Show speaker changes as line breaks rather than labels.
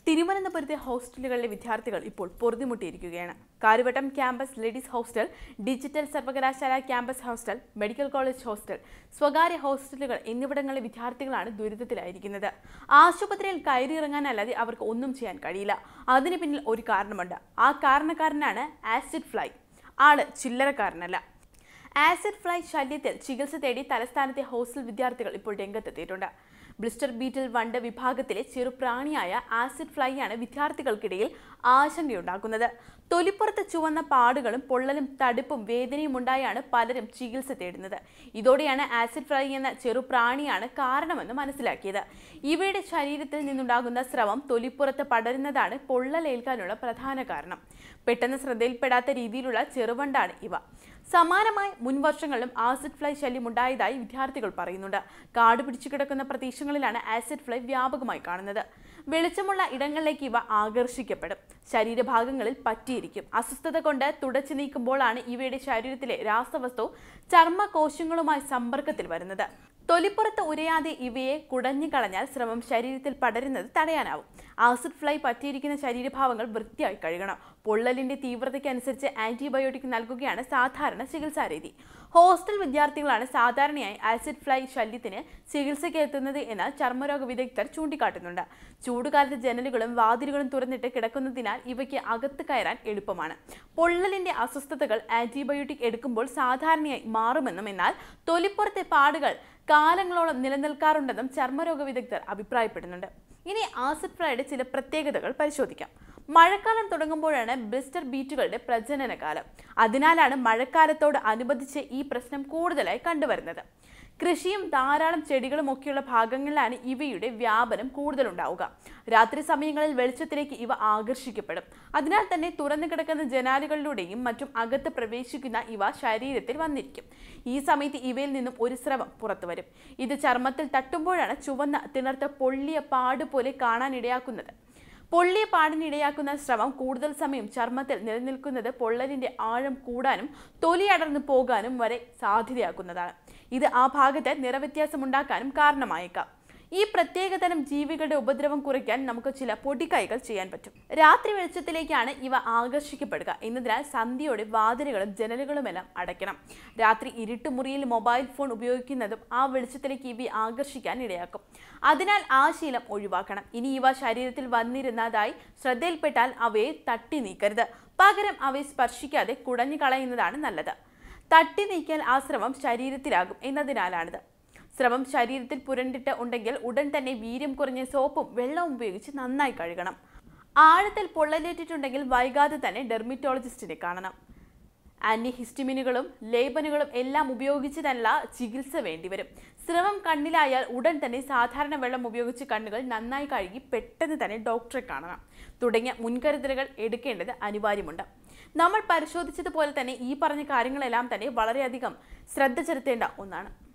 തിരുവനന്തപുരത്തെ ഹോസ്റ്റലുകളിലെ വിദ്യാർത്ഥികൾ ഇപ്പോൾ പൊറുതിമുട്ടിയിരിക്കുകയാണ് കാര്യവട്ടം ക്യാമ്പസ് ലേഡീസ് ഹോസ്റ്റൽ ഡിജിറ്റൽ സർവകലാശാല campus hostel medical college hostel സ്വകാര്യ ഹോസ്റ്റലുകൾ എന്നിവിടങ്ങളിലെ വിദ്യാർത്ഥികളാണ് ദുരിതത്തിലായിരിക്കുന്നത് ആശുപത്രിയിൽ കയറിയിറങ്ങാനല്ലാതെ അവർക്ക് ഒന്നും ചെയ്യാൻ കഴിയില്ല അതിന് പിന്നിൽ ഒരു കാരണമുണ്ട് ആ കാരണക്കാരനാണ് ആസിഡ് ഫ്ലൈ ആള് ചില്ലറക്കാരനല്ല ആസിഡ് ഫ്ലൈ ശല്യത്തിൽ ചികിത്സ തേടി തലസ്ഥാനത്തെ ഹോസ്റ്റൽ വിദ്യാർത്ഥികൾ ഇപ്പോൾ രംഗത്തെത്തിയിട്ടുണ്ട് ബ്ലിസ്റ്റർ ബീറ്റിൽ വണ്ട് വിഭാഗത്തിലെ ചെറുപ്രാണിയായ ആസിഡ് ഫ്ലൈയാണ് വിദ്യാർത്ഥികൾക്കിടയിൽ ആശങ്കയുണ്ടാക്കുന്നത് തൊലിപ്പുറത്ത് ചുവന്ന പാടുകളും പൊള്ളലും തടുപ്പും വേദനയും ഉണ്ടായാണ് പലരും ചികിത്സ തേടുന്നത് ഇതോടെയാണ് ആസിഡ് ഫ്ലൈ എന്ന ചെറുപ്രാണിയാണ് കാരണമെന്ന് മനസ്സിലാക്കിയത് ഇവയുടെ ശരീരത്തിൽ നിന്നുണ്ടാകുന്ന സ്രവം തൊലിപ്പുറത്ത് പടരുന്നതാണ് പൊള്ളലേൽക്കാനുള്ള പ്രധാന കാരണം പെട്ടെന്ന് ശ്രദ്ധയിൽപ്പെടാത്ത രീതിയിലുള്ള ചെറുവണ്ടാണ് ഇവ സമാനമായി മുൻ വർഷങ്ങളിലും ആസിഡ് ഫ്ലൈ ശല്യം ഉണ്ടായതായി വിദ്യാർത്ഥികൾ പറയുന്നുണ്ട് കാട് പിടിച്ചു കിടക്കുന്ന പ്രദേശങ്ങളിലാണ് ആസിഡ് ഫ്ലൈ വ്യാപകമായി കാണുന്നത് വെളിച്ചമുള്ള ഇടങ്ങളിലേക്ക് ഇവ ആകർഷിക്കപ്പെടും ശരീരഭാഗങ്ങളിൽ പറ്റിയിരിക്കും അസ്വസ്ഥത കൊണ്ട് തുടച്ചു നീക്കുമ്പോഴാണ് ഇവയുടെ ശരീരത്തിലെ രാസവസ്തു ചർമ്മകോശങ്ങളുമായി സമ്പർക്കത്തിൽ വരുന്നത് തൊലിപ്പുറത്ത് ഉരയാതെ ഇവയെ കുടഞ്ഞു കളഞ്ഞാൽ ശ്രമം ശരീരത്തിൽ പടരുന്നത് തടയാനാവും ആസിഡ് ഫ്ലൈ പറ്റിയിരിക്കുന്ന ശരീരഭാവങ്ങൾ വൃത്തിയായി കഴുകണം പൊള്ളലിന്റെ തീവ്രതയ്ക്കനുസരിച്ച് ആന്റിബയോട്ടിക് നൽകുകയാണ് സാധാരണ ചികിത്സാ രീതി ഹോസ്റ്റൽ വിദ്യാർത്ഥികളാണ് സാധാരണയായി ആസിഡ് ഫ്ലൈ ശല്യത്തിന് ചികിത്സയ്ക്ക് എത്തുന്നത് എന്ന് ചർമ്മരോഗ വിദഗ്ധർ ചൂണ്ടിക്കാട്ടുന്നുണ്ട് ചൂടുകാലത്ത് ജനലുകളും വാതിലുകളും തുറന്നിട്ട് കിടക്കുന്നതിനാൽ ഇവയ്ക്ക് അകത്ത് കയറാൻ എളുപ്പമാണ് പൊള്ളലിന്റെ അസ്വസ്ഥതകൾ ആന്റിബയോട്ടിക് എടുക്കുമ്പോൾ സാധാരണയായി മാറുമെന്നും എന്നാൽ തൊലിപ്പുറത്തെ പാടുകൾ കാലങ്ങളോളം നിലനിൽക്കാറുണ്ടെന്നും ചർമ്മരോഗ വിദഗ്ധർ അഭിപ്രായപ്പെടുന്നുണ്ട് ഇനി ആസിഡ് ഫ്ലൈയുടെ ചില പ്രത്യേകതകൾ പരിശോധിക്കാം മഴക്കാലം തുടങ്ങുമ്പോഴാണ് ബ്ലിസ്റ്റർ ബീറ്റുകളുടെ പ്രജനന കാലം അതിനാലാണ് മഴക്കാലത്തോട് അനുബന്ധിച്ച് ഈ പ്രശ്നം കൂടുതലായി കണ്ടുവരുന്നത് കൃഷിയും ധാരാളം ചെടികളും ഒക്കെയുള്ള ഭാഗങ്ങളിലാണ് ഇവയുടെ വ്യാപനം കൂടുതലുണ്ടാവുക രാത്രി സമയങ്ങളിൽ വെളിച്ചത്തിലേക്ക് ഇവ ആകർഷിക്കപ്പെടും അതിനാൽ തന്നെ തുറന്നു കിടക്കുന്ന ജനാലുകളിലൂടെയും മറ്റും അകത്ത് പ്രവേശിക്കുന്ന ഇവ ശരീരത്തിൽ വന്നിരിക്കും ഈ സമയത്ത് ഇവയിൽ നിന്നും ഒരു സ്രവം പുറത്തു വരും ഇത് ചർമ്മത്തിൽ തട്ടുമ്പോഴാണ് ചുവന്ന തിണർത്ത പൊള്ളിയ പാട് പോലെ കാണാനിടയാക്കുന്നത് പൊള്ളിയ പാടിനിടയാക്കുന്ന സ്രവം കൂടുതൽ സമയം ചർമ്മത്തിൽ നിലനിൽക്കുന്നത് പൊള്ളലിന്റെ ആഴം കൂടാനും തൊലി അടർന്നു പോകാനും വരെ സാധ്യതയാക്കുന്നതാണ് ഇത് ആ ഭാഗത്ത് നിറവ്യത്യാസമുണ്ടാക്കാനും കാരണമായേക്കാം ഈ പ്രത്യേകതരം ജീവികളുടെ ഉപദ്രവം കുറയ്ക്കാൻ നമുക്ക് ചില പൊടിക്കൈകൾ ചെയ്യാൻ പറ്റും രാത്രി വെളിച്ചത്തിലേക്കാണ് ഇവ ആകർഷിക്കപ്പെടുക എന്നതിനാൽ സന്ധ്യയോടെ വാതിലുകളും ജനലുകളുമെല്ലാം അടയ്ക്കണം രാത്രി ഇരുട്ടുമുറിയിൽ മൊബൈൽ ഫോൺ ഉപയോഗിക്കുന്നതും ആ വെളിച്ചത്തിലേക്ക് ഇവയെ ആകർഷിക്കാൻ ഇടയാക്കും അതിനാൽ ആ ശീലം ഒഴിവാക്കണം ഇനി ഇവ ശരീരത്തിൽ വന്നിരുന്നതായി ശ്രദ്ധയിൽപ്പെട്ടാൽ അവയെ തട്ടി നീക്കരുത് പകരം അവയെ സ്പർശിക്കാതെ കുടഞ്ഞു കളയുന്നതാണ് നല്ലത് തട്ടി നീക്കിയാൽ ആ ശ്രമം ശരീരത്തിലാകും എന്നതിനാലാണിത് സ്രവം ശരീരത്തിൽ പുരണ്ടിട്ട് ഉണ്ടെങ്കിൽ ഉടൻ തന്നെ വീര്യം കുറഞ്ഞ സോപ്പും വെള്ളവും ഉപയോഗിച്ച് നന്നായി കഴുകണം ആഴത്തിൽ പൊള്ളലേറ്റിട്ടുണ്ടെങ്കിൽ വൈകാതെ തന്നെ ഡെർമിറ്റോളജിസ്റ്റിനെ കാണണം ആന്റിഹിസ്റ്റിമിനുകളും ലേബനുകളും എല്ലാം ഉപയോഗിച്ച് തന്നെ ചികിത്സ വേണ്ടിവരും സ്രവം കണ്ണിലായാൽ ഉടൻ തന്നെ സാധാരണ വെള്ളം ഉപയോഗിച്ച് കണ്ണുകൾ നന്നായി കഴുകി പെട്ടെന്ന് തന്നെ ഡോക്ടറെ കാണണം തുടങ്ങിയ മുൻകരുതലുകൾ എടുക്കേണ്ടത് അനിവാര്യമുണ്ട് നമ്മൾ പരിശോധിച്ചതുപോലെ തന്നെ ഈ പറഞ്ഞ കാര്യങ്ങളെല്ലാം തന്നെ വളരെയധികം ശ്രദ്ധ ചെലുത്തേണ്ട ഒന്നാണ്